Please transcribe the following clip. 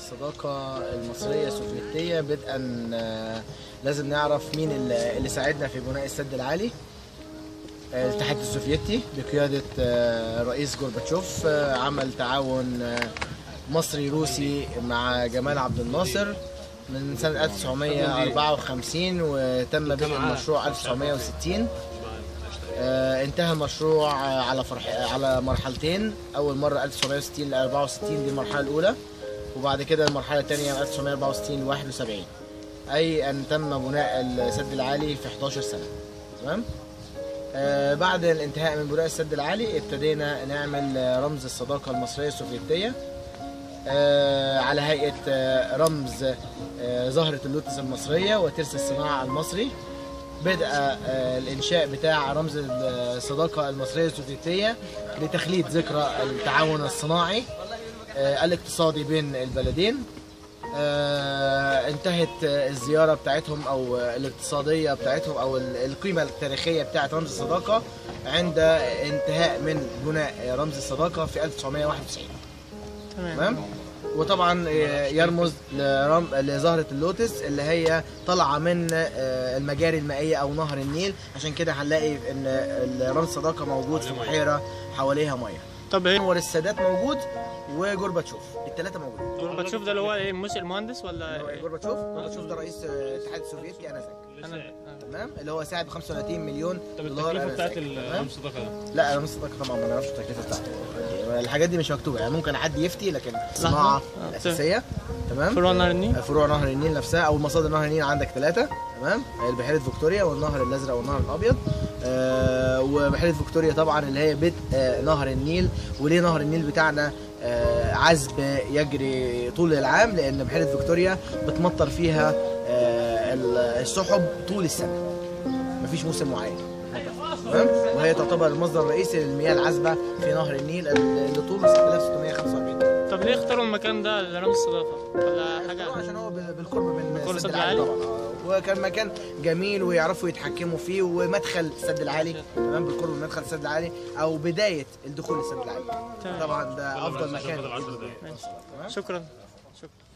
الصداقة المصرية السوفيتية بدءا آه، لازم نعرف مين اللي اللي ساعدنا في بناء السد العالي آه، الاتحاد السوفيتي بقيادة آه، رئيس جورباتشوف آه، عمل تعاون آه، مصري روسي مع جمال عبد الناصر من سنة 1954 وتم بدء المشروع 1960 آه، انتهى المشروع آه، على فرح على مرحلتين اول مره 1960 ل 64 دي المرحله الاولى وبعد كده المرحله الثانيه من 1964 ل 71 اي ان تم بناء السد العالي في 11 سنه تمام آه، بعد الانتهاء من بناء السد العالي ابتدينا نعمل آه، رمز الصداقه المصريه السوفيتيه آه، على هيئه آه، رمز آه، زهره اللوتس المصريه وترس الصناعه المصري بدأ آه، الإنشاء بتاع رمز الصداقة المصرية السوفيتية لتخليد ذكرى التعاون الصناعي آه، الاقتصادي بين البلدين آه، انتهت آه، الزيارة بتاعتهم أو آه، الاقتصادية بتاعتهم أو ال- القيمة التاريخية بتاعت رمز الصداقة عند انتهاء من بناء رمز الصداقة في 1991 تمام وطبعا آه، يرمز لرم... لزهرة اللوتس اللي هي طالعة من آه، المجاري المائية أو نهر النيل عشان كده هنلاقي إن رمز الصداقة موجود في بحيرة حواليها مية طب ايه أنور السادات موجود وجورباتشوف الثلاثة موجودين جورباتشوف ده اللي هو ايه مش المهندس اللي ولا هو إيه؟ جورباتشوف جورباتشوف ده رئيس آه، الاتحاد السوفيتي آنذاك انا تمام اللي هو ساعد ب 35 مليون طب دولار التكلفه بتاعت آنذاك. تمام؟ الرمز الصداقه ده لا رمز الصداقة طبعا ما نعرفش التكلفة بتاعته الحاجات دي مش مكتوبة يعني ممكن حد يفتي لكن الصناعة آه، الأساسية تمام فروع نهر النيل فروع نهر النيل نفسها او مصادر نهر النيل عندك ثلاثه تمام البحيره فيكتوريا والنهر الازرق والنهر الابيض آه وبحيره فيكتوريا طبعا اللي هي بدء آه نهر النيل وليه نهر النيل بتاعنا آه عذب يجري طول العام لان بحيره فيكتوريا بتمطر فيها آه ال- السحب طول السنه مفيش موسم معين تمام وهي تعتبر المصدر الرئيسي للمياه العذبه في نهر النيل اللي طوله 6645 طب ليه اختاروا المكان ده لرمز الصداقه ولا حاجة حاجه عشان هو بال- بالقرب من بالقرب السد السد العالي العالي؟ طبعا آه. وكان مكان جميل ويعرفوا يتحكموا فيه ومدخل السد العالي تمام بالقرب من مدخل السد العالي او بدايه الدخول للسد العالي تمام. طبعا ده افضل عشان مكان خاطر العزل ده. تمام شكرا شكرا